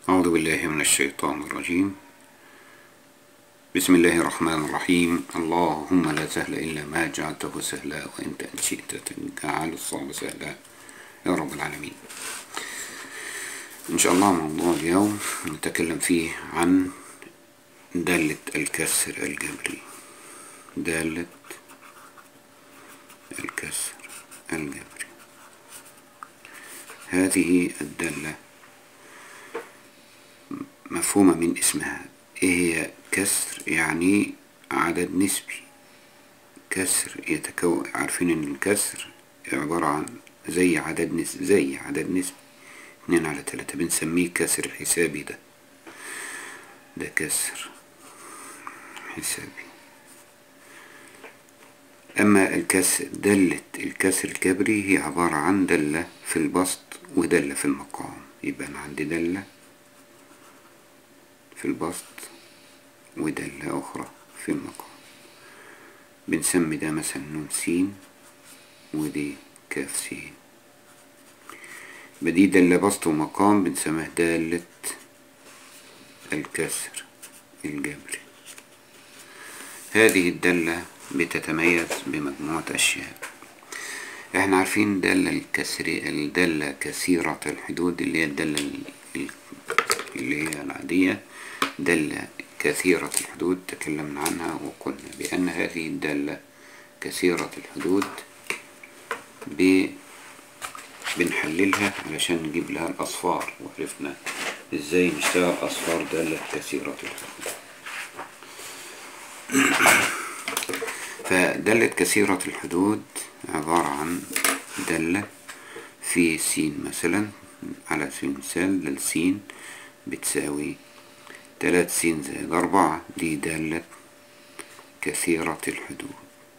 أعوذ بالله من الشيطان الرجيم بسم الله الرحمن الرحيم اللهم لا سهل إلا ما جعلته سهلا وإنت إن شئت تجعل الصعب سهلا يا رب العالمين إن شاء الله موضوع اليوم نتكلم فيه عن دالة الكسر الجبري دالة الكسر الجبري هذه الدالة مفهومة من اسمها ايه هي كسر يعني عدد نسبي كسر يتكون عارفين ان الكسر عبارة عن زي عدد نسبي زي عدد نسبي اتنين على تلاتة بنسميه كسر حسابي ده ده كسر حسابي أما الكسر دالة الكسر الكبري هي عبارة عن دالة في البسط ودالة في المقام يبقى أنا عندي دالة في البسط ودالة أخرى في المقام بنسمي ده مثلا نون سين ودي كاف سين بدي دالة بسط ومقام بنسميها دالة الكسر الجبري هذه الدالة بتتميز بمجموعة أشياء احنا عارفين دالة الكسر الدالة كثيرة الحدود اللي هي الدالة اللي هي العادية دالة كثيرة الحدود تكلمنا عنها وقلنا بأن هذه الدالة كثيرة الحدود ب... بنحللها علشان نجيب لها الأصفار وعرفنا ازاي نشتغل أصفار دالة كثيرة الحدود فدالة كثيرة الحدود عبارة عن دالة في سين مثلا على سبيل المثال للسين بتساوي تلات سين زائد أربعة دي دالة كثيرة الحدود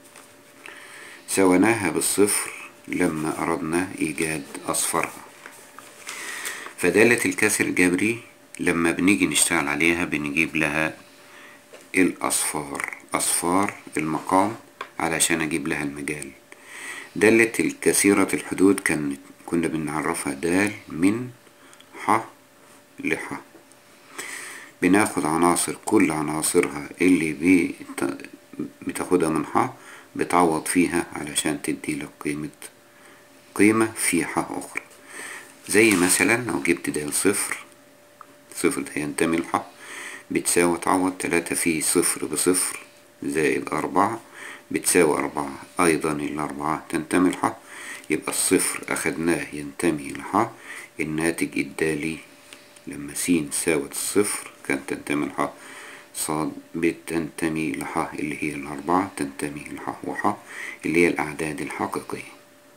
سويناها بالصفر لما أردنا إيجاد أصفرها فدالة الكسر الجبري لما بنيجي نشتغل عليها بنجيب لها الأصفار أصفار المقام علشان أجيب لها المجال دالة الكثيرة الحدود كانت كنا بنعرفها دال من ح لح بناخد عناصر كل عناصرها اللي بتاخدها من ح بتعوض فيها علشان تدي لك قيمة قيمة في ح أخرى زي مثلا لو جبت دال صفر صفر ده ينتمي لح بتساوي تعوض تلاتة في صفر بصفر زائد أربعة بتساوي أربعة أيضا الأربعة تنتمي لح يبقى الصفر أخدناه ينتمي لح الناتج الدالي لما س ساوت الصفر كانت تنتمي لح صاد بتنتمي لح اللي هي الأربعة تنتمي لح وح اللي هي الأعداد الحقيقية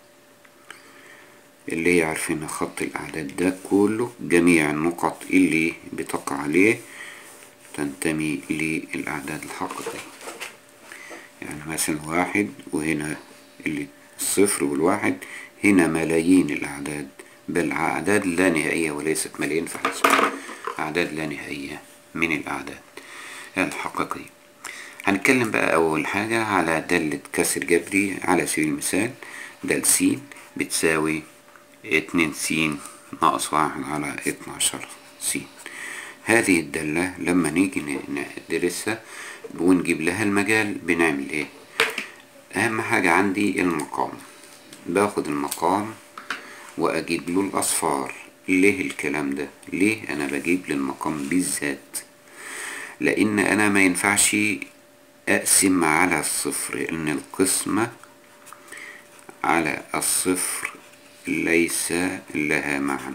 اللي هي عارفين خط الأعداد ده كله جميع النقط اللي بتقع عليه تنتمي للأعداد الحقيقية يعني مثلا واحد وهنا اللي الصفر والواحد هنا ملايين الأعداد بل أعداد لا نهائية وليست ملايين فحسب أعداد لا نهائية من الأعداد الحقيقية هنتكلم بقى أول حاجة على دالة كسر جبري على سبيل المثال دال س بتساوي اتنين س ناقص واحد على اتناشر س هذه الدالة لما نيجي ندرسها ونجيب لها المجال بنعمل ايه اهم حاجة عندي المقام باخد المقام واجيب له الاصفار ليه الكلام ده ليه انا بجيب للمقام بالذات لان انا ما ينفعش اقسم على الصفر ان القسمة على الصفر ليس لها معنى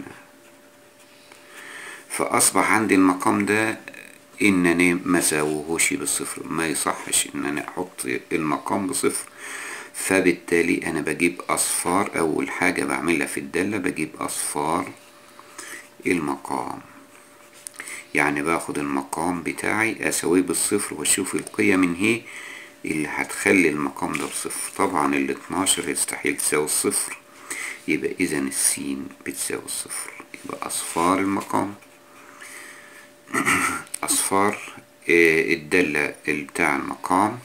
فأصبح عندي المقام ده إنني ما ساوهوش بالصفر ما يصحش إن أنا أحط المقام بصفر فبالتالي أنا بجيب أصفار أول حاجة بعملها في الدالة بجيب أصفار المقام يعني باخد المقام بتاعي أساويه بالصفر وأشوف القيم من هي اللي هتخلي المقام ده بصفر طبعا ال 12 يستحيل تساوي الصفر يبقى إذا السين بتساوي الصفر يبقى أصفار المقام أصفار الدالة بتاع المقام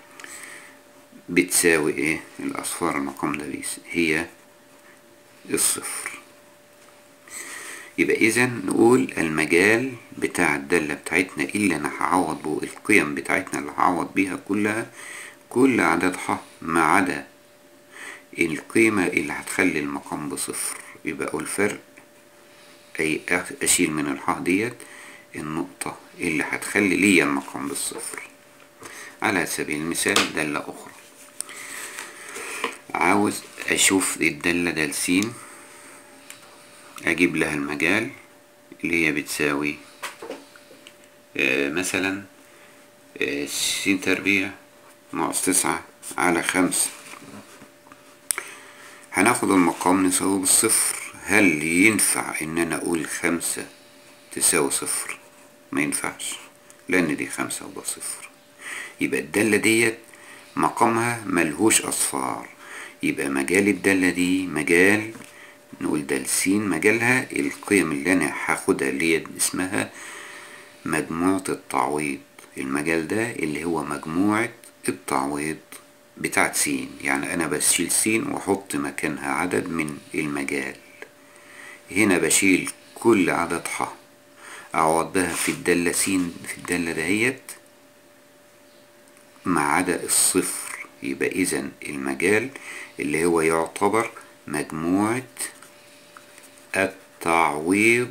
بتساوي ايه الأصفار المقام ده بيس هي الصفر يبقى إذا نقول المجال بتاع الدالة بتاعتنا اللي أنا هعوض به القيم بتاعتنا اللي هعوض بيها كلها كل عدد ح ما عدا القيمة اللي هتخلي المقام بصفر يبقى أقول فرق أي أشيل من الح ديت النقطة اللي هتخلي ليا المقام بالصفر على سبيل المثال دالة أخرى عاوز أشوف الدالة دال س أجيب لها المجال اللي هي بتساوي آه مثلا آه س تربيع ناقص تسعة على خمسة هناخد المقام نساوي بالصفر هل ينفع ان انا اقول خمسة تساوي صفر ما ينفعش لان دي خمسة وده صفر يبقى الدالة ديت مقامها ملهوش اصفار يبقى مجال الدالة دي مجال نقول دال س مجالها القيم اللي انا هاخدها اللي هي اسمها مجموعة التعويض المجال ده اللي هو مجموعة التعويض بتاعت س يعني انا بشيل س واحط مكانها عدد من المجال هنا بشيل كل عدد ح اعوضها في الدالة س في الدالة دهيت ما عدا الصفر يبقى اذا المجال اللي هو يعتبر مجموعة التعويض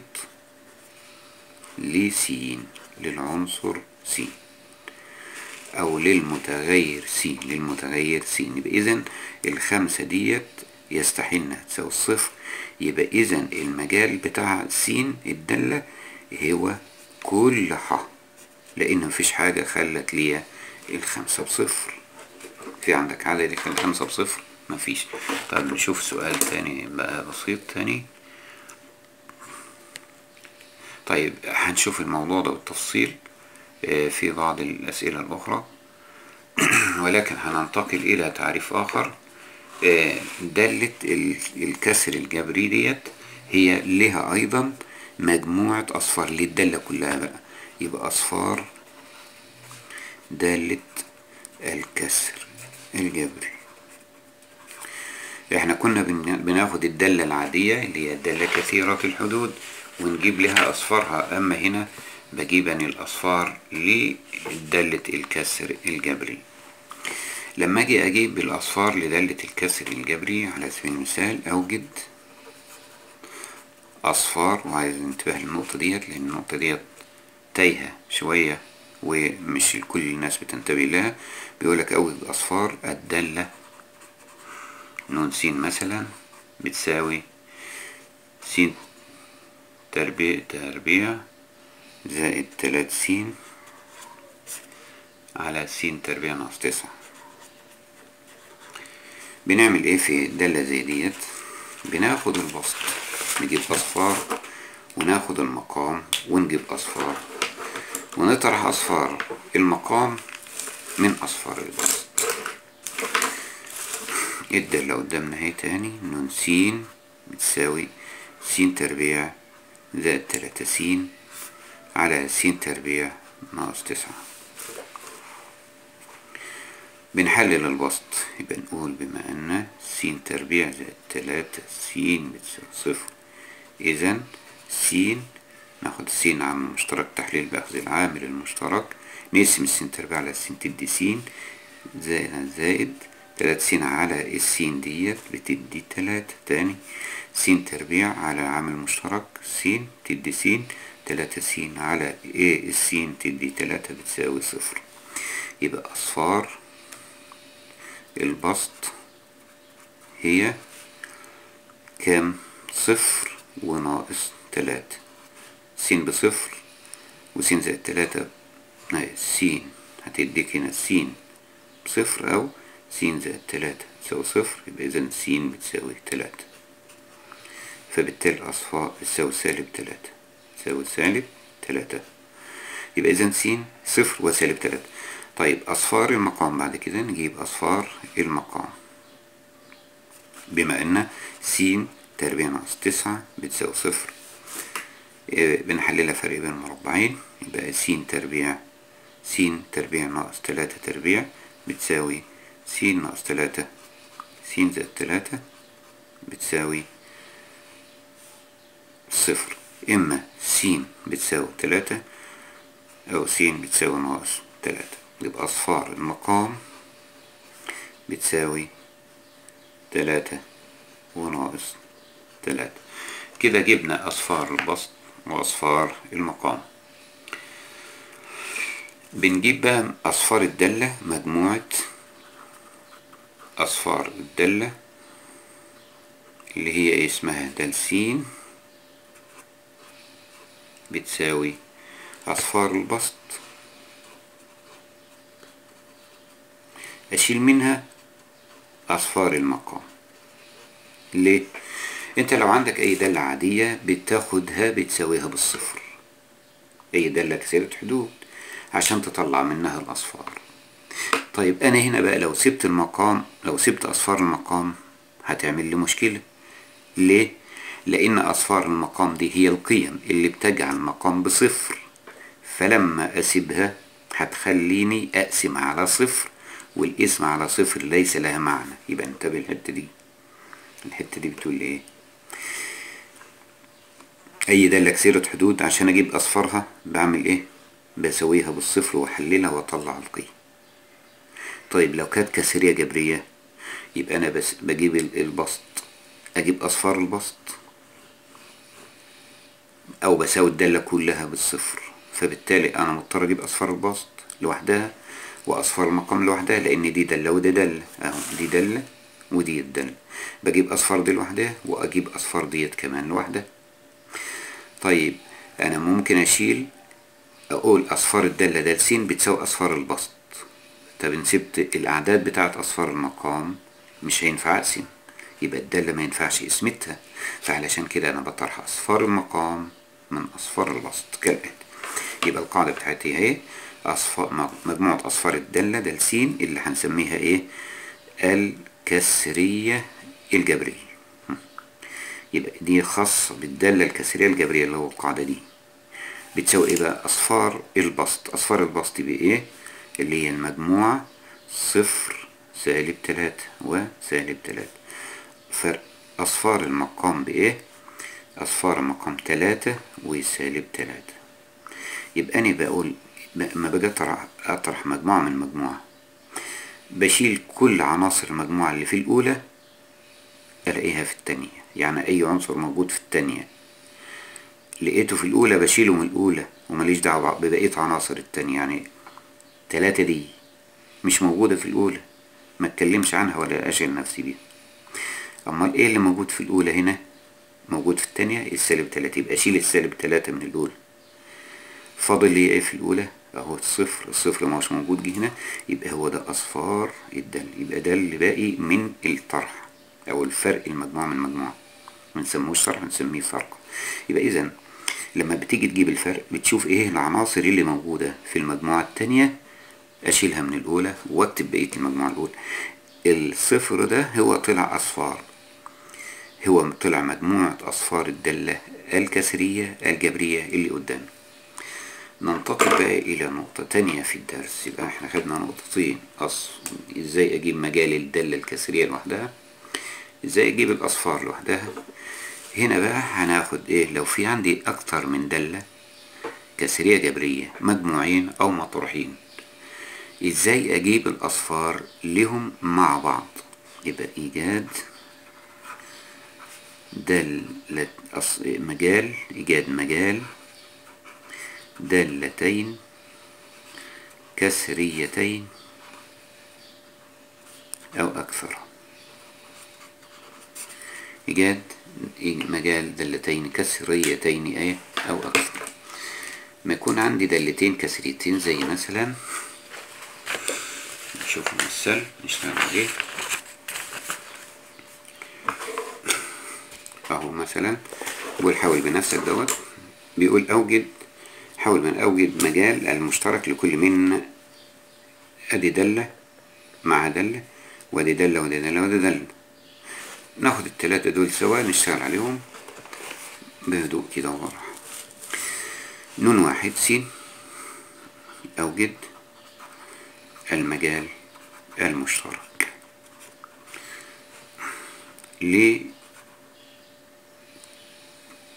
لس للعنصر س او للمتغير س للمتغير س يبقى اذا الخمسة ديت يستحيل انها تساوي الصفر يبقى اذا المجال بتاع س الدالة هو كل ح لان مفيش حاجة خلت ليا الخمسة بصفر في عندك عدد يخلي خمسة بصفر مفيش طب نشوف سؤال تاني بقى بسيط تاني طيب هنشوف الموضوع ده بالتفصيل في بعض الأسئلة الأخرى ولكن هننتقل إلى تعريف آخر دالة الكسر الجبري ديت هي لها أيضا مجموعة أصفار للدالة كلها بقى يبقى أصفار دالة الكسر الجبري احنا كنا بناخد الدالة العادية اللي هي الدالة كثيرة الحدود ونجيب لها أصفارها أما هنا بجيب أنا الأصفار لدالة الكسر الجبري لما أجي أجيب الأصفار لدالة الكسر الجبري على سبيل المثال أوجد أصفار وعايز انتباه للنقطة ديت لأن النقطة ديت تايهة شوية ومش كل الناس بتنتبه لها بيقولك أوجد أصفار الدالة نون س مثلا بتساوي س تربيع تربيع زائد تلات س على س تربيع ناقص تسعة بنعمل ايه في دالة زي ديت بناخد البسط نجيب أصفار وناخد المقام ونجيب أصفار ونطرح أصفار المقام من أصفار البسط الدالة قدامنا اهي تاني نون س بتساوي س تربيع زائد تلاتة س على س تربيع ناقص تسعة بنحلل البسط يبقى نقول بما أن س تربيع زائد تلاتة س بتساوي صفر إذا س ناخد س عامل مشترك تحليل بأخذ العامل المشترك نقسم الس تربيع على س تدي س زائد زائد تلاتة س على السين ديت بتدي تلاتة تاني س تربيع على عامل مشترك س تدي س تلاتة س على ايه السين تدي تلاتة بتساوي صفر يبقى أصفار البسط هي كام صفر وناقص تلاتة س بصفر وس زائد تلاتة س هتديك هنا س بصفر أو س زائد تلاتة تساوي صفر يبقى إذا س بتساوي تلاتة فبالتالي الأصفار بتساوي سالب تلاتة تساوي سالب تلاتة يبقى إذا س صفر وسالب تلاتة طيب أصفار المقام بعد كده نجيب أصفار المقام بما أن س تربيع ناقص تسعة بتساوي صفر بنحللها فرق بين مربعين يبقى س تربيع س تربيع ناقص تلاتة تربيع بتساوي س ناقص تلاتة س زائد تلاتة بتساوي صفر إما س بتساوي تلاتة أو س بتساوي ناقص تلاتة يبقى أصفار المقام بتساوي تلاتة وناقص تلاتة كده جبنا أصفار البسط وأصفار المقام بنجيب بقى أصفار الدالة مجموعة أصفار الدالة اللي هي إيه اسمها دالسين بتساوي أصفار البسط أشيل منها أصفار المقام ليه؟ أنت لو عندك أي دالة عادية بتاخدها بتساويها بالصفر أي دالة كسرة حدود عشان تطلع منها الأصفار طيب أنا هنا بقى لو سبت المقام لو سبت أصفار المقام هتعمل لي مشكلة ليه؟ لأن أصفار المقام دي هي القيم اللي بتجعل المقام بصفر فلما أسيبها هتخليني أقسم على صفر والاسم على صفر ليس لها معنى يبقى انتبه الحتة دي الحتة دي بتقول ايه اي دالة كسيرة حدود عشان اجيب اصفارها بعمل ايه بسويها بالصفر واحللها واطلع القيم طيب لو كانت كسرية جبرية يبقى انا بس بجيب البسط اجيب اصفار البسط او بساوي الدالة كلها بالصفر فبالتالي انا مضطر اجيب اصفار البسط لوحدها واصفار المقام لوحدها لان دي دالة وده دالة اهو دي دالة ودي الدالة بجيب اصفار دي لوحدها واجيب اصفار ديت كمان لوحدها طيب انا ممكن اشيل اقول اصفار الدالة د س بتساوي اصفار البسط طب ان سبت الاعداد بتاعت اصفار المقام مش هينفع اقسم يبقى الدالة ما ينفعش اسمتها فعلشان كده انا بطرح اصفار المقام من اصفار البسط كالاتي يبقى القاعدة بتاعتي اهي أصفار مجموعة أصفار الدالة د س اللي هنسميها إيه الكسرية الجبرية يبقى دي خاصة بالدالة الكسرية الجبرية اللي هو القاعدة دي بتساوي إيه بقى أصفار البسط أصفار البسط بإيه اللي هي المجموعة صفر سالب تلاتة وسالب تلاتة فرق أصفار المقام بإيه أصفار المقام تلاتة وسالب تلاتة يبقى أنا بقول ما باجي أطرح, أطرح مجموعة من مجموعة بشيل كل عناصر المجموعة اللي في الأولى ألاقيها في التانية يعني أي عنصر موجود في التانية لقيته في الأولى بشيله من الأولى ومليش دعوة ببقية عناصر التانية يعني تلاتة دي مش موجودة في الأولى ما اتكلمش عنها ولا أشغل نفسي بيها أمال إيه اللي موجود في الأولى هنا موجود في التانية السالب تلاتة يبقى أشيل السالب تلاتة من الأولى فاضل لي ايه في الاولى اهو الصفر الصفر ما هوش موجود جه هنا يبقى هو ده اصفار الدال يبقى ده اللي باقي من الطرح او الفرق المجموعة من مجموعة ما نسموش طرح نسميه فرق يبقى اذا لما بتيجي تجيب الفرق بتشوف ايه العناصر اللي موجودة في المجموعة التانية اشيلها من الاولى واكتب بقية المجموعة الاولى الصفر ده هو طلع اصفار هو طلع مجموعة اصفار الدالة الكسرية الجبرية اللي قدامي ننتقل بقى إلى نقطة تانية في الدرس يبقى احنا خدنا نقطتين أص... ازاي أجيب مجال الدالة الكسرية لوحدها ازاي أجيب الأصفار لوحدها هنا بقى هناخد ايه لو في عندي أكتر من دالة كسرية جبرية مجموعين أو مطروحين ازاي أجيب الأصفار لهم مع بعض يبقى إيجاد دالة أص... مجال إيجاد مجال دالتين كسريتين أو أكثر إيجاد مجال دالتين كسريتين أي أو أكثر ما يكون عندي دالتين كسريتين زي مثلا نشوف المثال نشتغل عليه أهو مثلا بقول حاول بنفسك دوت بيقول أوجد حاول من أوجد مجال المشترك لكل من أدي دالة مع دالة ودي دالة ودي دالة ودي دالة ناخد التلاتة دول سوا نشتغل عليهم بهدوء كده وبراحة نون واحد س أوجد المجال المشترك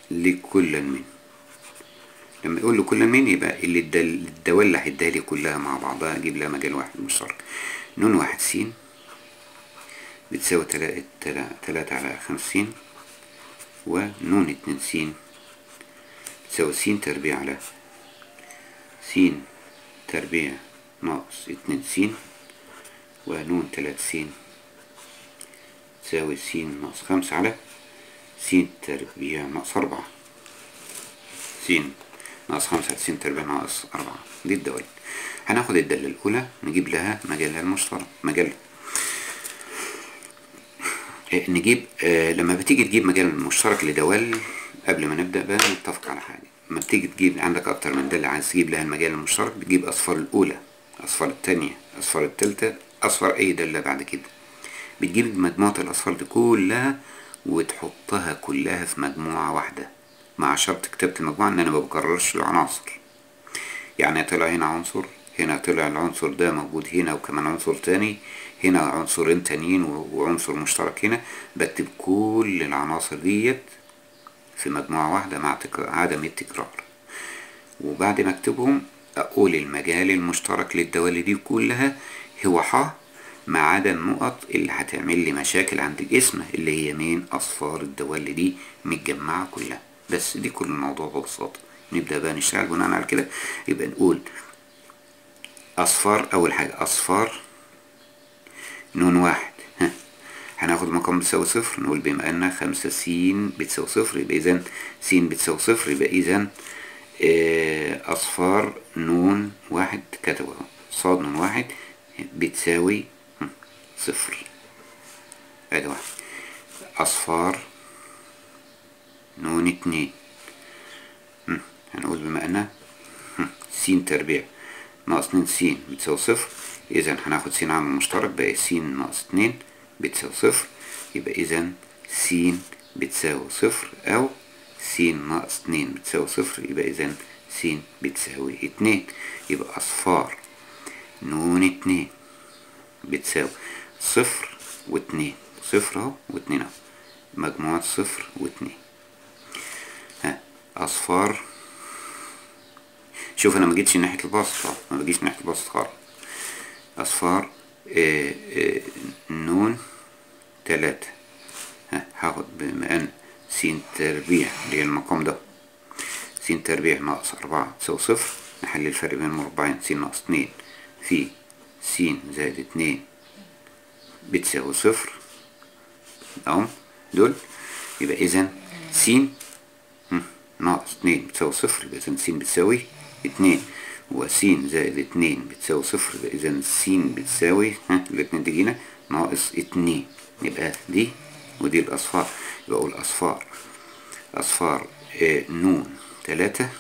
لكل من لما يقول لكل من يبقى اللي الدل- الدوال اللي هيديها لي كلها مع بعضها اجيب لها مجال واحد مشترك نون واحد س بتساوي تلا- تلا- تلاتة على خمسين ونون اتنين س تساوي س تربيع على س تربيع ناقص اتنين س ونون تلات س تساوي س ناقص خمسة على س تربيع ناقص أربعة س ناقص خمسة على س تربيع ناقص أربعة دي الدوال هناخد الدالة الأولى نجيب لها مجالها المشترك مجال آه، نجيب آه لما بتيجي تجيب مجال مشترك لدوال قبل ما نبدأ بقى نتفق على حاجة لما بتيجي تجيب عندك أكتر من دالة عايز تجيب لها المجال المشترك بتجيب أصفار الأولى أصفار التانية أصفار التالتة أصفار أي دالة بعد كده بتجيب مجموعة الأصفار دي كلها وتحطها كلها في مجموعة واحدة مع شرط كتابة المجموعة إن أنا ما بكررش العناصر يعني طلع هنا عنصر هنا طلع العنصر ده موجود هنا وكمان عنصر تاني هنا عنصرين تانيين و- وعنصر مشترك هنا بكتب كل العناصر ديت في مجموعة واحدة مع تك- عدم التكرار وبعد ما اكتبهم اقول المجال المشترك للدوال دي كلها هو ح ما عدا النقط اللي هتعمل لي مشاكل عند الاسم اللي هي مين اصفار الدوال دي متجمعة كلها بس دي كل الموضوع ببساطة نبدأ بقى نشتغل بناء على كده يبقى نقول أصفار أول حاجة أصفار نون واحد ها هناخد مقام بتساوي صفر نقول بما أن خمسة س بتساوي صفر يبقى إذا س بتساوي صفر يبقى إذا آه، أصفار نون واحد كتب أهو. صاد نون واحد بتساوي هم، صفر أدي واحد أصفار نون اتنين هم، هنقول بما أن هم، س تربيع ناقص اتنين س بتساوي صفر إذا هناخد س عامل مشترك بقى س ناقص اتنين بتساوي صفر يبقى إذا س بتساوي صفر أو س ناقص اتنين بتساوي صفر يبقى إذا س بتساوي اتنين يبقى أصفار نون اتنين بتساوي صفر واتنين صفر اهو واتنين اهو مجموعة صفر واتنين ها أصفار شوف أنا ما جيتش ناحية البسط أهو ما بجيش ناحية البسط خالص أصفار آه، آه، نون تلاتة ها هاخد بما أن س تربيع اللي هي المقام ده س تربيع ناقص أربعة تساوي صفر نحل الفرق بين المربعين س ناقص اتنين في س زائد اتنين بتساوي صفر اهو دول يبقى إذا س هم، ناقص اتنين بتساوي صفر يبقى إذا س بتساوي اتنين وس زائد اتنين بتساوي صفر يبقى إذا س بتساوي ها الاتنين دي جينا ناقص اتنين يبقى دي ودي الأصفار يبقى أقول أصفار أصفار آه نون تلاتة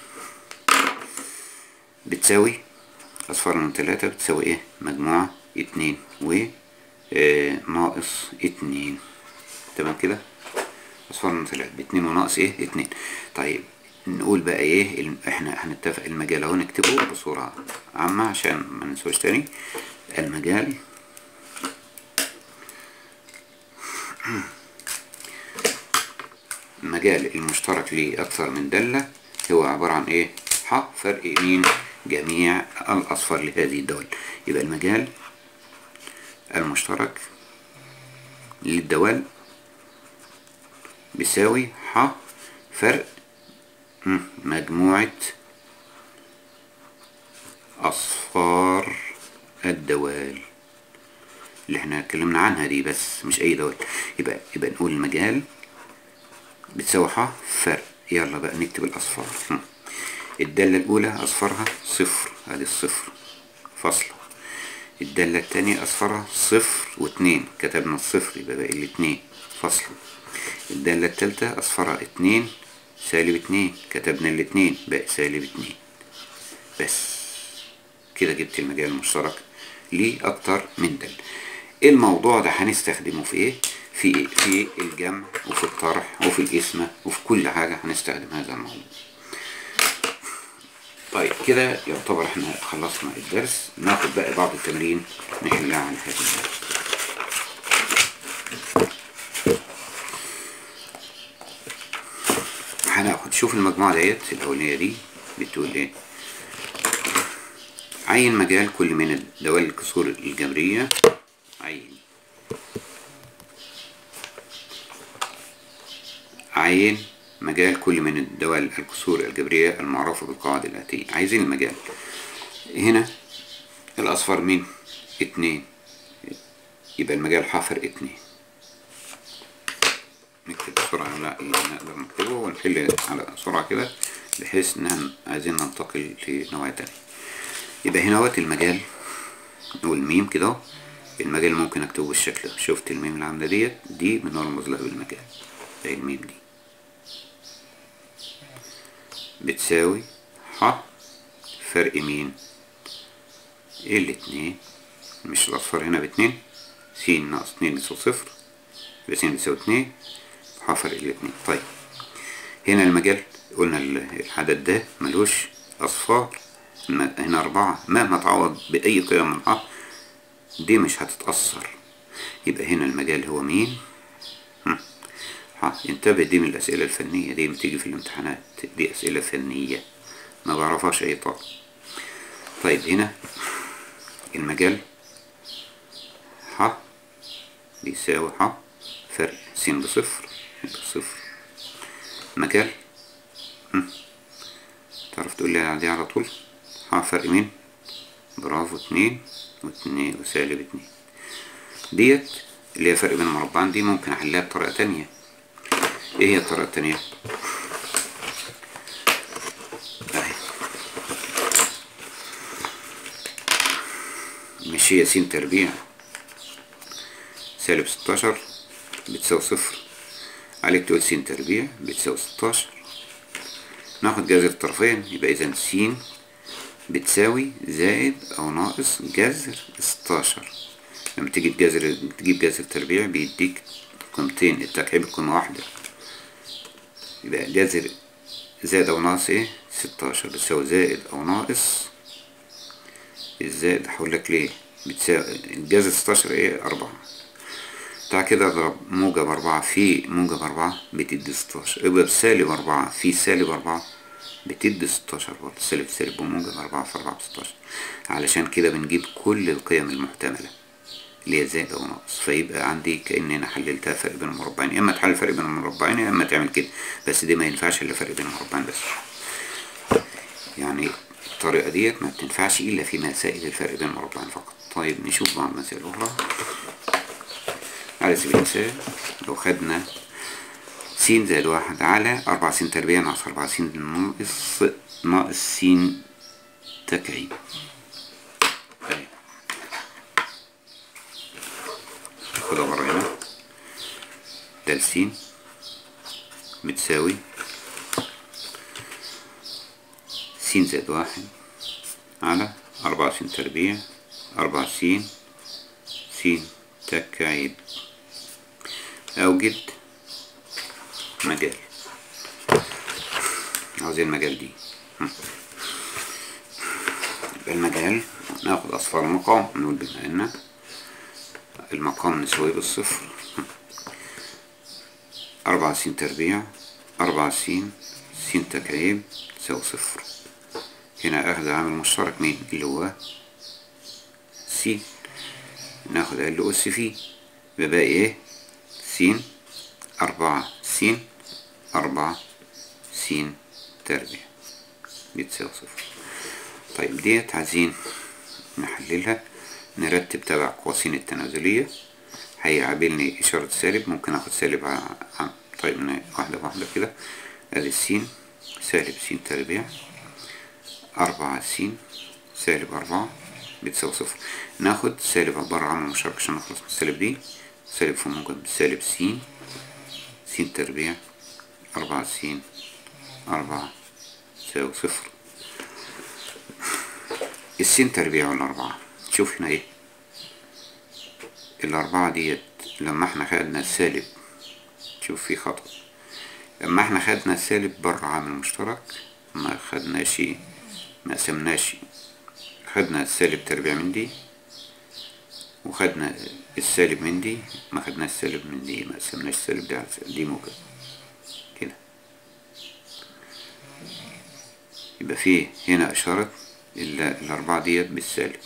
بتساوي أصفار نون تلاتة بتساوي إيه مجموعة اتنين و آه ناقص اتنين تمام كده أصفار نون تلاتة باتنين وناقص إيه اتنين طيب نقول بقى إيه الم- إحنا هنتفق المجال أهو نكتبه بصورة عامة عشان ما ننسوش تاني المجال المجال المشترك لأكثر من دالة هو عبارة عن إيه؟ ح فرق مين جميع الأصفار لهذه الدول يبقى المجال المشترك للدول بيساوي ح فرق مم، مجموعة أصفار الدوال اللي احنا اتكلمنا عنها دي بس مش أي دول يبقى يبقى نقول المجال بتساوي ح فرق يلا بقى نكتب الأصفار هم. الدالة الأولى أصفارها صفر ادي الصفر فاصلة الدالة التانية أصفارها صفر واتنين كتبنا الصفر يبقى باقي الاتنين فاصلة الدالة التالتة أصفارها اتنين سالب اتنين كتبنا الاتنين باقي سالب اتنين بس كده جبت المجال المشترك ليه أكتر من دالة الموضوع ده هنستخدمه في ايه في في الجمع وفي الطرح وفي القسمة وفي كل حاجة هنستخدم هذا الموضوع طيب كده يعتبر احنا خلصنا الدرس ناخد بقى بعض التمارين نحلها عن هذا الدرس هناخد شوف المجموعة ديت الأولانية دي بتقول ايه عين مجال كل من دوال الكسور الجبرية عين عين مجال كل من الدول الكسور الجبرية المعروفة بالقواعد الآتية عايزين المجال هنا الأصفر مين اتنين يبقى المجال حافر اتنين نكتب بسرعة لا نقدر نكتبه ونحل على سرعة كده بحيث ان عايزين ننتقل لنوع تاني يبقى هنا وقت المجال نقول ميم كده المجال ممكن اكتبه بالشكل ده شفت الميم اللي عامله ديت دي بنرمز لها بالمجال زي الميم دي بتساوي ح فرق مين ايه الاتنين مش الاصفر هنا باتنين س ناقص اتنين بتساوي صفر يبقى س بتساوي اتنين ح فرق الاتنين طيب هنا المجال قلنا العدد ده ملوش اصفار هنا أربعة مهما تعوض بأي قيمة من ح دي مش هتتأثر يبقى هنا المجال هو مين ها انتبه دي من الأسئلة الفنية دي بتيجي في الامتحانات دي أسئلة فنية ما بعرفهاش أي طالب طيب هنا المجال ح بيساوي ح فرق س بصفر يبقى صفر مجال تعرف تقول لي دي على طول ح فرق مين برافو اتنين واتنين وسالب اتنين ديت اللي هي فرق بين المربعين دي ممكن احلها بطريقة تانية ايه هي الطريقة التانية اهي مش هي س تربيع سالب ستاشر بتساوي صفر عليك تقول س تربيع بتساوي ستاشر ناخد جذر الطرفين يبقى اذا س بتساوي زائد او ناقص جذر ستاشر لما تيجي تجذر تجيب جذر تربيع بيديك قيمتين التركيب قيمة واحدة يبقى جذر زائد او ناقص ايه ستاشر بتساوي زائد او ناقص الزائد هقول لك ليه بتساوي الجذر ستاشر ايه أربعة تعال كده اضرب موجب أربعة في موجب أربعة بتدي ستاشر يبقى بسالب أربعة في سالب أربعة بتدي ستاشر برضه سالب سالب بموجب أربعة في أربعة بستاشر علشان كده بنجيب كل القيم المحتملة اللي هي زائد أو ناقص فيبقى عندي كأن أنا حللتها فرق بين المربعين يا إما تحل فرق بين المربعين يا إما تعمل كده بس دي ما ينفعش إلا فرق بين المربعين بس يعني الطريقة ديت ما بتنفعش إلا في مسائل الفرق بين المربعين فقط طيب نشوف بعض المسائل الأخرى على سبيل المثال لو خدنا س زائد واحد على أربعة س تربيع ناقص أربعة س ناقص ناقص س تكعيب خدها برا هنا دال س بتساوي س زائد واحد على أربعة س تربيع أربعة س س تكعيب أوجد مجال عاوزين المجال دي يبقى المجال ناخد أصفار المقام نقول بما أن المقام نسويه بالصفر أربعة س تربيع أربعة س س تكعيب تساوي صفر هنا أخذ عامل مشترك مين اللي هو س ناخد ال أس فيه يبقى باقي إيه س أربعة س أربعة س تربيع بتساوي صفر طيب ديت عايزين نحللها نرتب تبع قواسين التنازلية هيقابلني إشارة سالب ممكن آخد سالب ع... طيب واحدة واحدة كده أدي السين سالب س تربيع أربعة س سالب أربعة بتساوي صفر ناخد سالب عبارة عن مشترك عشان نخلص من السالب دي سالب في موجب سالب س س تربيع أربعة س أربعة تساوي صفر السين تربيع والأربعة شوف هنا ايه الأربعة ديت لما احنا خدنا السالب شوف في خطأ لما احنا خدنا السالب بره عامل مشترك ما خدناش ما قسمناش خدنا السالب تربيع من دي وخدنا السالب من دي ما خدناش السالب من دي ما قسمناش السالب دي على السالب دي موجب كده يبقى فيه هنا إشارة ال- الأربعة ديت بالسالب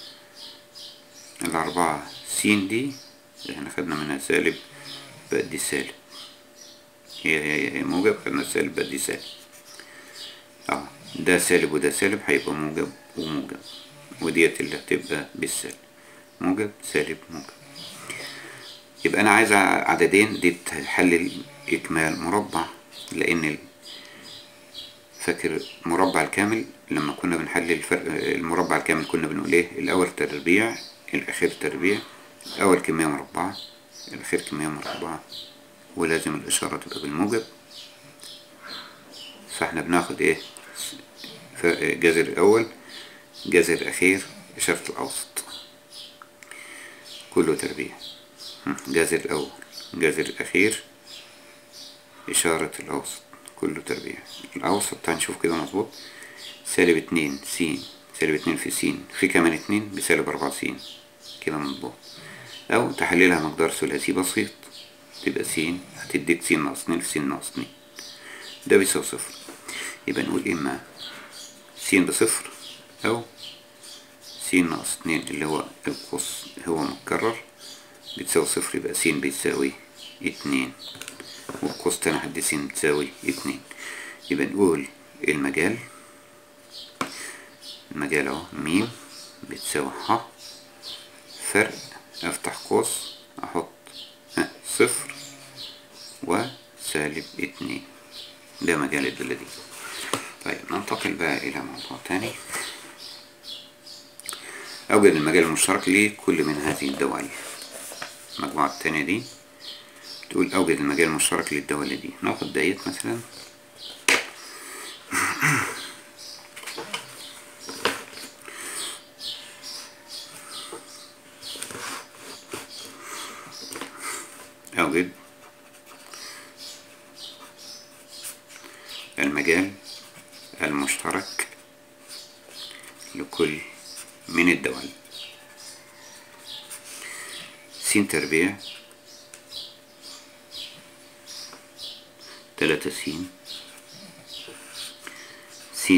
الأربعة س دي احنا خدنا منها سالب بقت دي سالب هي هي هي موجب خدنا سالب بقت دي سالب اه ده سالب وده سالب هيبقى موجب وموجب وديت اللي هتبقى بالسالب موجب سالب موجب يبقى انا عايز عددين دي بتحلل اكمال مربع لان ال- فاكر مربع الكامل لما كنا بنحلل الفرق المربع الكامل كنا بنقول ايه الاول تربيع الاخير تربيع الاول كمية مربعة الاخير كمية مربعة ولازم الاشارة تبقى بالموجب فاحنا بناخد ايه ف- جذر الاول جذر الاخير اشارة الاوسط كله تربيع هم، جذر الاول جذر الاخير اشارة الاوسط كله تربيع الاوسط تعال نشوف كده مظبوط سالب اتنين س سالب اتنين في س في كمان اتنين بسالب اربعة س كده مظبوط او تحللها مقدار ثلاثي بسيط تبقى س هتديك س ناقص اتنين في س ناقص اتنين ده بيساوي صفر يبقى نقول اما س بصفر او س ناقص اتنين اللي هو القوس هو متكرر بتساوي صفر يبقى س بيساوي اتنين والقوس تاني حد س بتساوي اتنين يبقى نقول المجال المجال اهو ميم بتساوي ح فرق افتح قوس احط ها صفر وسالب اتنين ده مجال الدالة دي طيب ننتقل بقى إلى موضوع تاني أوجد المجال المشترك لكل من هذه الدوال المجموعة التانية دي تقول أوجد المجال المشترك للدوال دي ناخد ديت مثلا أوجد المجال المشترك لكل من الدول س تربيع تلاتة س س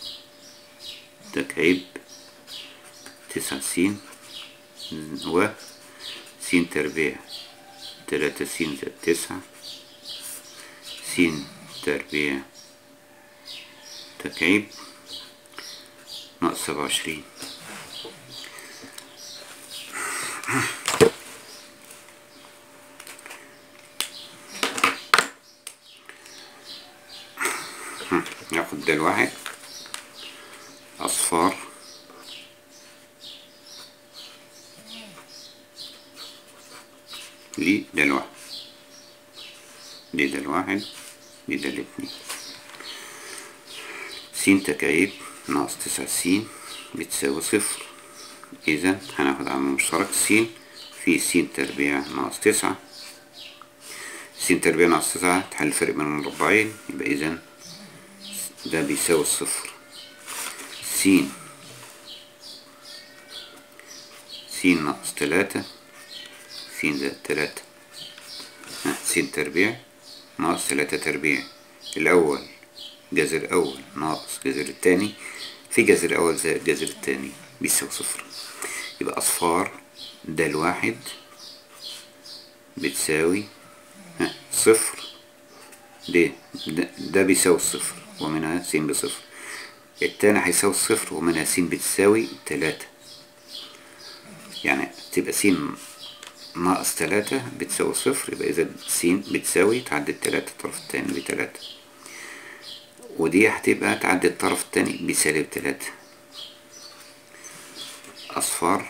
تكعيب تسعة س و س تربيع تلاتة س زائد تسعة س تربيع تكعيب ناقص سبعة وعشرين ناخد ده الواحد أصفار دي ده الواحد دي ده الواحد دي ده الاتنين س تكعيب ناقص تسعة س بتساوي صفر إذا هناخد عامل مشترك س في س تربيع ناقص تسعة س تربيع ناقص تسعة تحل الفرق بين المربعين يبقى إذا ده بيساوي الصفر س س ناقص تلاتة س زائد تلاتة ها، س تربيع ناقص تلاتة تربيع الأول جذر الأول ناقص جذر التاني في جذر الأول زائد جذر التاني بيساوي صفر يبقى أصفار ده الواحد بتساوي ها صفر ليه ده, ده بيساوي الصفر ومنها س بصفر التاني هيساوي الصفر ومنها س بتساوي تلاتة يعني تبقى س ناقص تلاتة بتساوي صفر يبقى إذا س بتساوي تعدي التلاتة الطرف التاني بتلاتة ودي هتبقى تعدي الطرف التاني بسالب تلاتة أصفار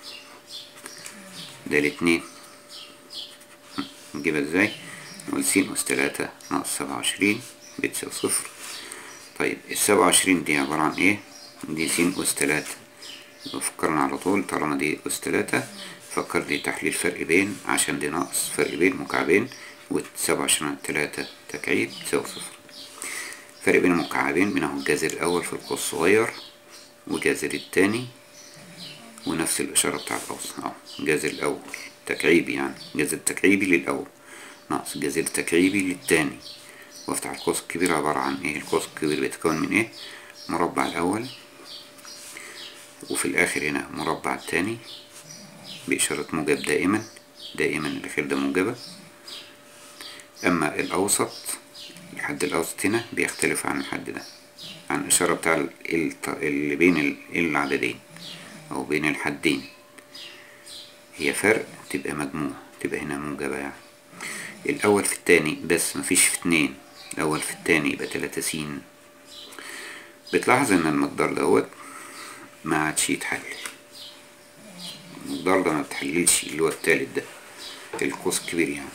ده الاتنين نجيبها ازاي نقول س أس تلاتة ناقص سبعة وعشرين بتساوي صفر طيب السبعة وعشرين دي عبارة عن ايه دي س أس تلاتة يبقى فكرنا على طول طالما دي أس تلاتة فكر لي تحليل فرق بين عشان دي ناقص فرق بين مكعبين والسبعة وعشرين على تلاتة تكعيب تساوي صفر فرق بين المكعبين بينهم الجذر الأول في القوس الصغير والجذر التاني ونفس الإشارة بتاع الأوسط أهو الجذر الأول تكعيبي يعني جذر تكعيبي للأول ناقص جذر تكعيبي للتاني وافتح القوس الكبير عبارة عن ايه القوس الكبير بيتكون من ايه مربع الأول وفي الآخر هنا مربع التاني بإشارة موجب دائما دائما الأخير ده موجبة أما الأوسط الحد الأوسط هنا بيختلف عن الحد ده عن الإشارة بتاع ال- الت- اللي بين ال- العددين أو بين الحدين هي فرق تبقى مجموع تبقى هنا موجبة يعني الأول في التاني بس مفيش في اتنين الأول في التاني يبقى تلاتة س بتلاحظ إن المقدار دوت ما عادش يتحل المقدار ده ما بتحللش اللي هو التالت ده القوس الكبير يعني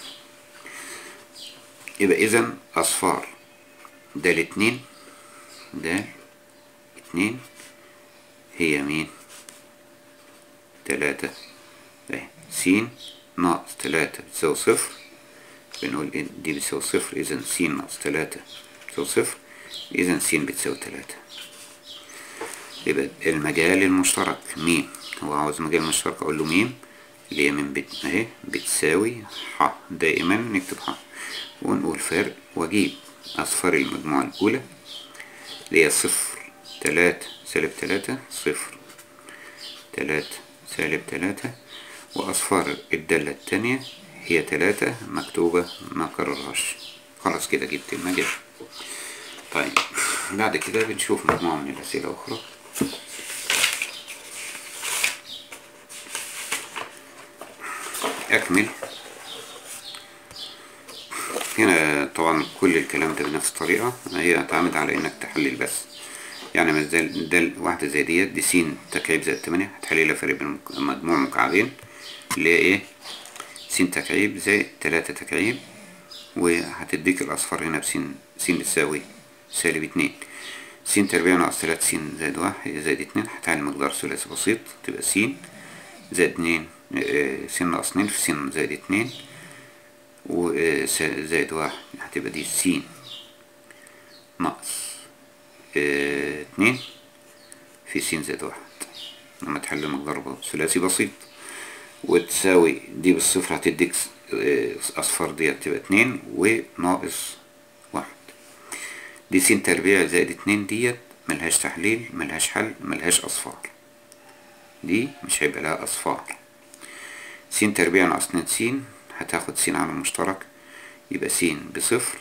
يبقى إذا أصفار ده الاتنين ده اتنين هي مين تلاتة اهي س ناقص تلاتة بتساوي صفر بنقول إيه دي بتساوي صفر إذا س ناقص تلاتة بتساوي صفر إذا س بتساوي تلاتة يبقى المجال المشترك ميم هو عاوز مجال مشترك أقول له ميم اللي هي من بت أهي بتساوي ح دائما نكتب ح ونقول فرق وأجيب أصفار المجموعة الأولى اللي هي صفر تلاتة سالب تلاتة صفر تلاتة سالب تلاتة وأصفار الدالة التانية هي تلاتة مكتوبة ما كررهاش خلاص كده جبت المجال طيب بعد كده بنشوف مجموعة من الأسئلة أخرى أكمل هنا طبعا كل الكلام ده بنفس الطريقة هي هتعتمد على إنك تحلل بس يعني مثلا ده واحدة زي ديت دي س تكعيب زائد تمانية هتحلل لها فرق بين مجموع مكعبين اللي هي إيه س تكعيب زائد تلاتة تكعيب وهتديك الأصفار هنا بس س بتساوي سالب اتنين س تربيع ناقص تلاتة س زائد واحد زائد اتنين هتعمل مقدار ثلاثي بسيط تبقى س زائد اتنين آه، س ناقص اتنين في س زائد اتنين وزائد واحد هتبقى دي س ناقص آه، اتنين في س زائد واحد لما تحل مقدار ثلاثي بسيط وتساوي دي بالصفر هتديك س- آه، أصفار ديت تبقى اتنين وناقص واحد دي س تربيع زائد اتنين ديت ملهاش تحليل ملهاش حل ملهاش أصفار دي مش هيبقى لها أصفار س تربيع ناقص اتنين س هتاخد س على المشترك يبقى س بصفر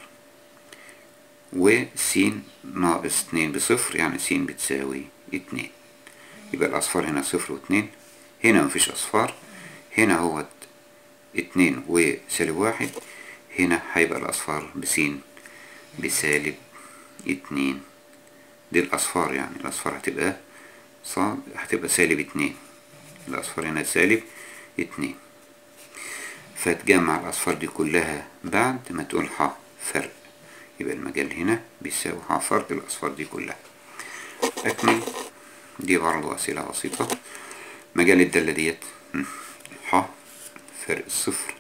وس ناقص اتنين بصفر يعني س بتساوي اتنين يبقى الأصفار هنا صفر واتنين هنا مفيش أصفار هنا هو اتنين وسالب واحد هنا هيبقى الأصفار بسين بسالب اتنين دي الأصفار يعني الأصفار هتبقى صاد هتبقى سالب اتنين الأصفار هنا سالب اتنين فتجمع الأصفار دي كلها بعد ما تقول ح فرق يبقى المجال هنا بيساوي ح فرق الأصفار دي كلها أكمل دي برضه أسئلة بسيطة مجال الدالة ديت م، ح فرق الصفر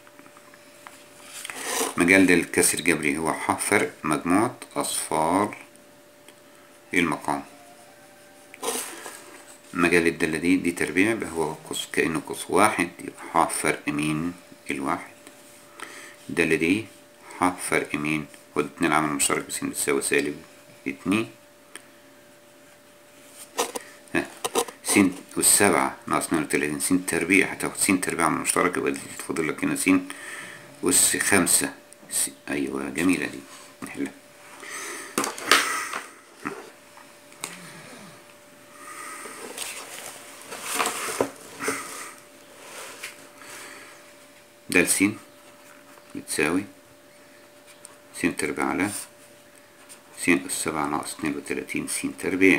مجال ده الكسر الجبري هو ح فرق مجموعة أصفار المقام مجال الدالة دي دي تربيع يبقى هو قوس كأنه قوس واحد يبقى ح فرق مين الواحد الدالة دي ح فرق مين والاتنين عامل مشترك بس بتساوي سالب اتنين ها س والسبعة ناقص اتنين وتلاتين س تربيع هتاخد س تربيع عامل مشترك يبقى دي تفضل لك هنا س والس خمسة س... أيوة جميلة دي نحلها ده س بتساوي س تربيع على س أس سبعة ناقص اتنين وتلاتين س تربيع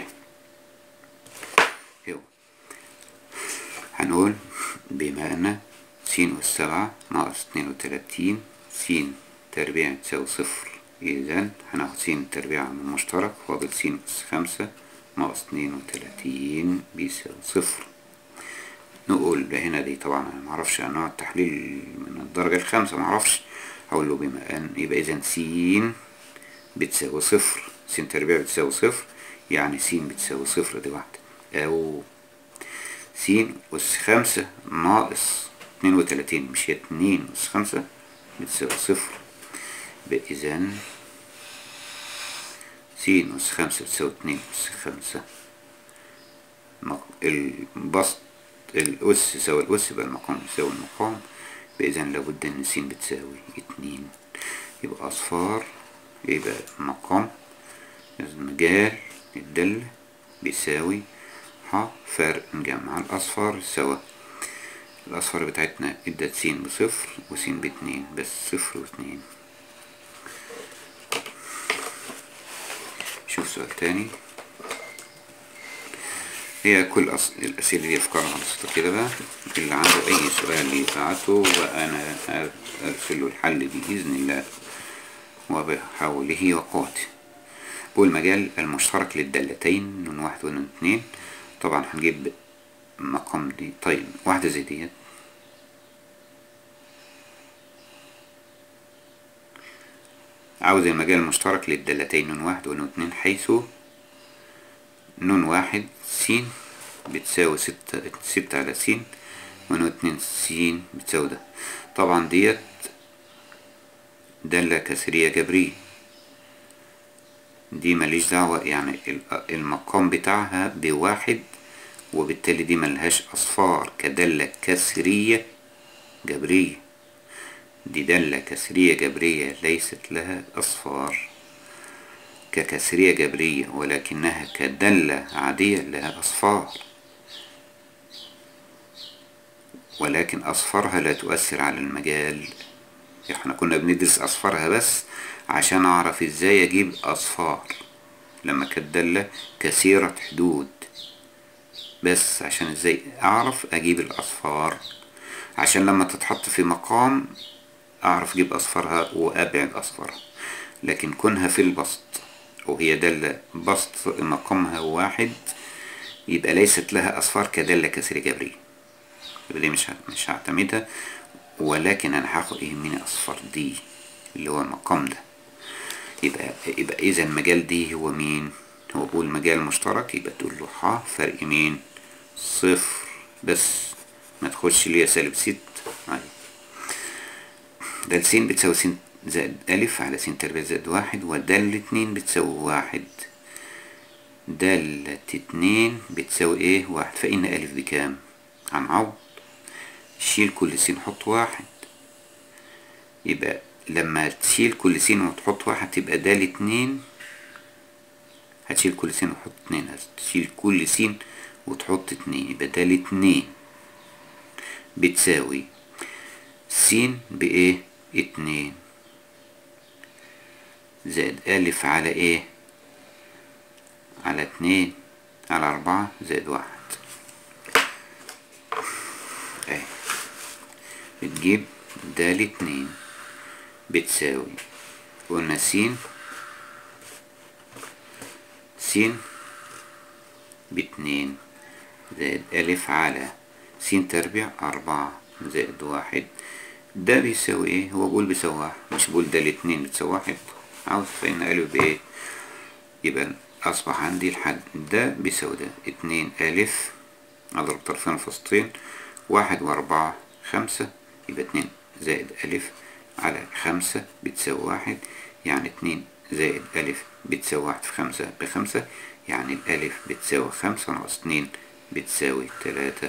هو هنقول بما أن س أس سبعة ناقص اتنين وتلاتين س تربيع تساوي صفر إذا هناخد س تربيع من المشترك فاضل س أس خمسة ناقص اتنين وتلاتين بيساوي صفر نقول ده هنا دي طبعا انا معرفش انواع التحليل من الدرجة الخامسة معرفش هقول له بما ان يبقى اذا س بتساوي صفر س تربيع بتساوي صفر يعني س بتساوي صفر دي واحدة او س أس خمسة ناقص اتنين وتلاتين مش هي اتنين أس خمسة بتساوي صفر يبقى اذا س أس خمسة بتساوي اتنين أس خمسة مق- البسط الأس يساوي الأس يبقى المقام يساوي المقام إذا لابد إن س بتساوي اتنين يبقى أصفار يبقى مقام المجال الدالة بيساوي ح فرق نجمع الأصفار سوا الأصفار بتاعتنا ادت س بصفر وس باتنين بس صفر واتنين شوف سؤال تاني هي كل أص... الأسئلة دي أفكارها بسيطة كده بقى اللي عنده أي سؤال يبعته وأنا أرسل له الحل بإذن الله وبحوله وقوته والمجال المشترك للدالتين نون واحد ونون اتنين طبعا هنجيب مقام دي طيب واحدة زي ديت عاوز المجال المشترك للدالتين نون واحد ونون اتنين حيث نون واحد س بتساوي ستة ستة على س ونون اتنين س بتساوي ده طبعا ديت دالة كسرية جبرية دي ماليش دعوة يعني المقام بتاعها بواحد وبالتالي دي ملهاش أصفار كدالة كسرية جبرية دي دالة كسرية جبرية ليست لها أصفار ككسرية جبرية ولكنها كدالة عادية لها أصفار ولكن أصفارها لا تؤثر على المجال احنا كنا بندرس أصفارها بس عشان أعرف إزاي أجيب أصفار لما كانت دالة كثيرة حدود بس عشان إزاي أعرف أجيب الأصفار عشان لما تتحط في مقام أعرف أجيب أصفارها وأبعد أصفارها لكن كونها في البسط وهي دالة بسط مقامها واحد يبقى ليست لها أصفار كدالة كسر جبرية يبقى دي مش مش هعتمدها ولكن أنا هاخد يهمني أصفار دي اللي هو المقام ده يبقى يبقى إذا المجال دي هو مين؟ هو بقول مجال مشترك يبقى تقول له ح فرق مين؟ صفر بس ما تخش ليا سالب ست أيوة ده س بتساوي س زائد ألف على س تربيع زائد واحد ودالة اتنين بتساوي واحد دالة اتنين بتساوي ايه واحد فإن ألف بكام هنعوض شيل كل س حط واحد يبقى لما تشيل كل س وتحط واحد تبقى دال اتنين هتشيل كل س وتحط اتنين هتشيل كل س وتحط اتنين يبقى دال اتنين بتساوي س بإيه اتنين زائد ألف على إيه على اتنين على أربعة زائد واحد أهي بتجيب دال اتنين بتساوي قلنا س س باتنين زائد ألف على س تربيع أربعة زائد واحد ده بيساوي ايه هو بقول بيساوي واحد مش بقول ده الاتنين بتساوي واحد عاوز فإن ألف بإيه يبقى أصبح عندي الحد ده بيساوي ده اتنين ألف أضرب طرفين فسطين واحد وأربعة خمسة يبقى اتنين زائد ألف على خمسة بتساوي واحد يعني اتنين زائد ألف بتساوي واحد في خمسة بخمسة يعني الألف بتساوي خمسة ناقص اتنين بتساوي تلاتة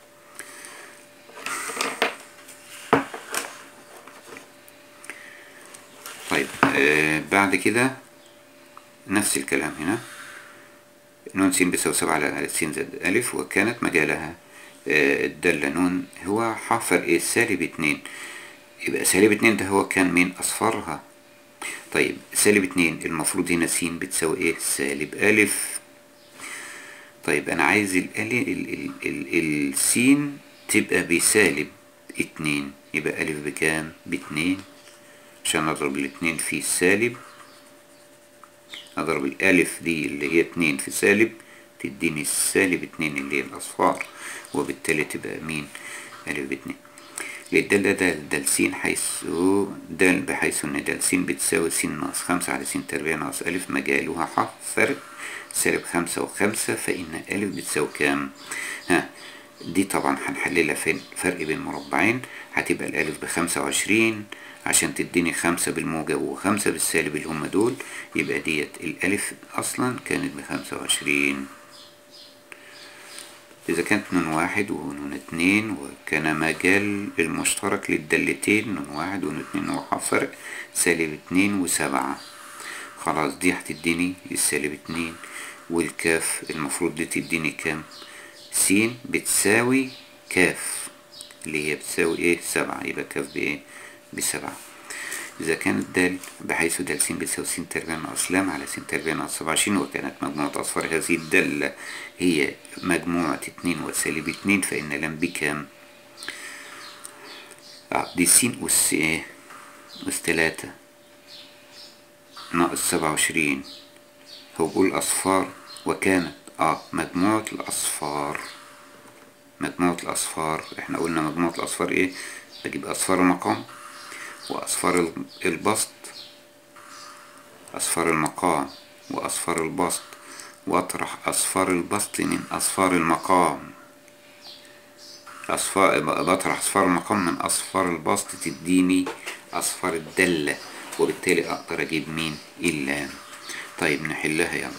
طيب آه بعد كده نفس الكلام هنا نون س بتساوي سبعة على س زائد ألف وكانت مجالها آه الدالة نون هو حفر ايه سالب اتنين يبقى سالب اتنين ده هو كان من أصفارها طيب سالب اتنين المفروض هنا س بتساوي ايه سالب ألف طيب أنا عايز ال ال ال ال السين تبقى بسالب اتنين يبقى ألف بكام باتنين عشان أضرب الاتنين في السالب أضرب الألف دي اللي هي اتنين في سالب تديني السالب اتنين اللي هي الأصفار وبالتالي تبقى مين ألف باتنين للدالة ده دال س حيث دال بحيث إن دال س بتساوي س ناقص خمسة على س تربيع ناقص ألف مجالها ح فرق سالب خمسة وخمسة فإن ألف بتساوي كام؟ ها دي طبعا هنحللها فين فرق بين مربعين هتبقى الألف بخمسة وعشرين عشان تديني خمسة بالموجب وخمسة بالسالب اللي هم دول يبقى ديت الألف أصلا كانت بخمسة وعشرين إذا كانت نون واحد ونون اتنين وكان مجال المشترك للدالتين نون واحد ونون اتنين وحا فرق سالب اتنين وسبعة خلاص دي هتديني السالب اتنين والكاف المفروض دي تديني كام س بتساوي كاف اللي هي بتساوي ايه سبعة يبقى كاف بايه بسبعة إذا كانت د بحيث د س بتساوي س تربيع ناقص لام على س تربيع ناقص سبعة وعشرين وكانت مجموعة أصفار هذه الدالة هي مجموعة اتنين وسالب اتنين فإن لام بكام؟ آه دي س أس إيه؟ أس تلاتة ناقص سبعة وعشرين هو بيقول أصفار وكانت اه مجموعة الأصفار مجموعة الأصفار احنا قلنا مجموعة الأصفار ايه؟ بجيب أصفار المقام وأصفار البسط أصفار المقام وأصفار البسط وأطرح أصفار البسط من أصفار المقام أصفار بطرح أصفار المقام من أصفار البسط تديني أصفار الدالة وبالتالي أقدر أجيب مين اللام طيب نحلها يلا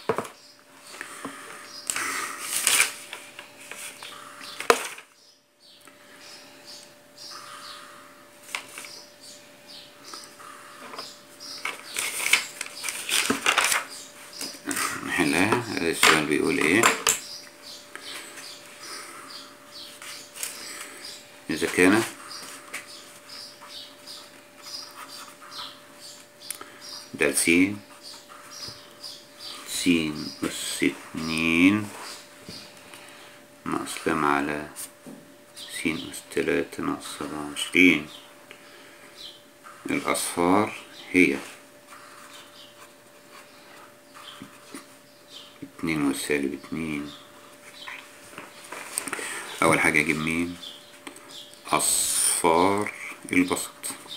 نحلها السؤال بيقول ايه إذا كان ده س س أس اتنين ناقص لام على س أس تلاتة ناقص سبعة وعشرين الأصفار هي اتنين والسالب اتنين أول حاجة أجيب مين أصفار البسط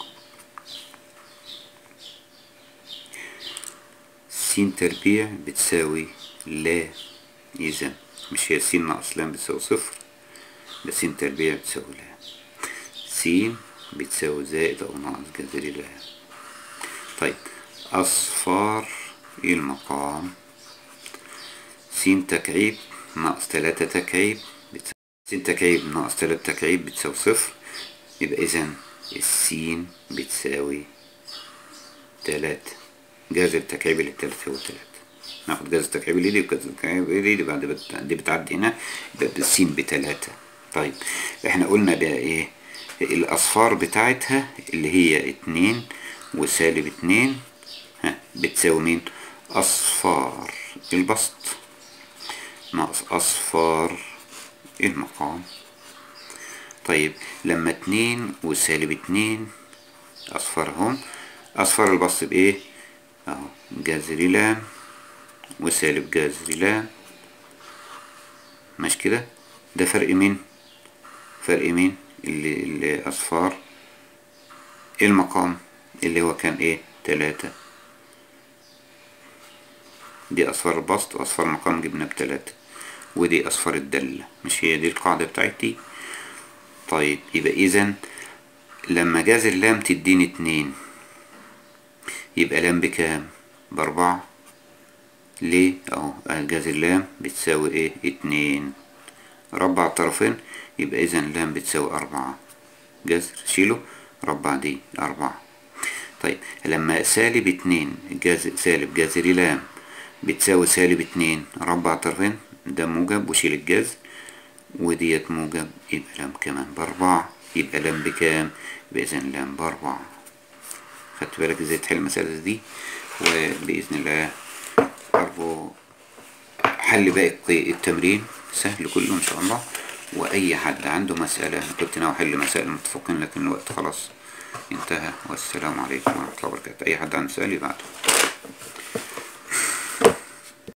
س تربيع بتساوي لا إذا مش هي س ناقص لام بتساوي صفر ده س تربيع بتساوي لا س بتساوي زائد أو ناقص جذر لا طيب أصفار المقام س تكعيب ناقص تلاتة تكعيب بتساوي س تكعيب ناقص تلاتة تكعيب بتساوي صفر يبقى إذا السين بتساوي تلاتة جذر التكعيب اللي بتلاتة هو تلاتة ناخد جذر التكعيب اللي دي وجذر التكعيب اللي دي بعد بت... دي بتعدي هنا يبقى السين بتلاتة طيب احنا قلنا بقى ايه الأصفار بتاعتها اللي هي اتنين وسالب اتنين ها بتساوي مين أصفار البسط ناقص أصفار المقام طيب لما اتنين وسالب اتنين أصفارهم أصفار البسط بإيه؟ أهو جذر لام وسالب جذر لام مش كده؟ ده فرق مين؟ فرق مين؟ اللي, اللي أصفار المقام اللي هو كان إيه؟ تلاتة دي أصفار البسط وأصفار المقام جبنا بتلاتة ودي أصفار الدالة مش هي دي القاعدة بتاعتي طيب يبقى إذا لما جاز اللام تديني اتنين يبقى لام بكام بأربعة ليه أهو جاز اللام بتساوي إيه اتنين ربع الطرفين يبقى إذا لام بتساوي أربعة جذر شيله ربع دي أربعة طيب لما سالب اتنين جاز سالب جذر لام بتساوي سالب اتنين ربع طرفين ده موجب وشيل الجذر وديت موجب يبقى لام كمان بأربعة يبقى لام بكام يبقى إذا لام بأربعة خدت بالك ازاي تحل المسألة دي وبإذن الله أرجو حل باقي التمرين سهل كله إن شاء الله وأي حد عنده مسألة أنا كنت ناوي أحل مسائل متفقين لكن الوقت خلاص انتهى والسلام عليكم ورحمة الله وبركاته أي حد عنده سؤال يبعته